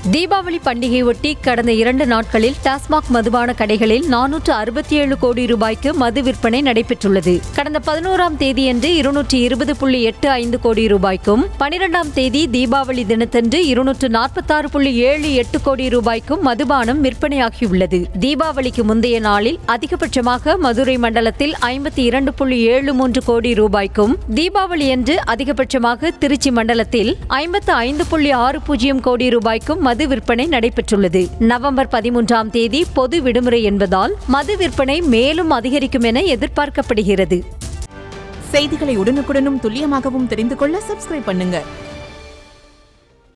தீபாவளி பண்டிகையொட்டி கடந்த இரண்டு நாட்களில் டாஸ்மாக் மதுபான கடைகளில் நானூற்று அறுபத்தி ஏழு கோடி ரூபாய்க்கு மது விற்பனை நடைபெற்றுள்ளது கடந்த பதினோராம் தேதியன்று இருநூற்றி இருபது புள்ளி எட்டு ஐந்து கோடி ரூபாய்க்கும் பனிரெண்டாம் தேதி தீபாவளி தினத்தன்று இருநூற்று நாற்பத்தாறு புள்ளி ஏழு எட்டு கோடி ரூபாய்க்கும் மதுபானம் விற்பனையாகியுள்ளது தீபாவளிக்கு முந்தைய நாளில் அதிகபட்சமாக மதுரை மண்டலத்தில் ஐம்பத்தி இரண்டு புள்ளி ஏழு மூன்று கோடி ரூபாய்க்கும் தீபாவளியன்று அதிகபட்சமாக திருச்சி மண்டலத்தில் ஐம்பத்து ஐந்து புள்ளி ஆறு பூஜ்ஜியம் கோடி ரூபாய்க்கும் மது விற்பனை நடைபெற்றுள்ளது நவம்பர் பதிமூன்றாம் தேதி பொது விடுமுறை என்பதால் மது விற்பனை மேலும் அதிகரிக்கும் என எதிர்பார்க்கப்படுகிறது செய்திகளை உடனுக்குடனும் துல்லியமாகவும் தெரிந்து கொள்ள சப்ஸ்கிரைப் பண்ணுங்க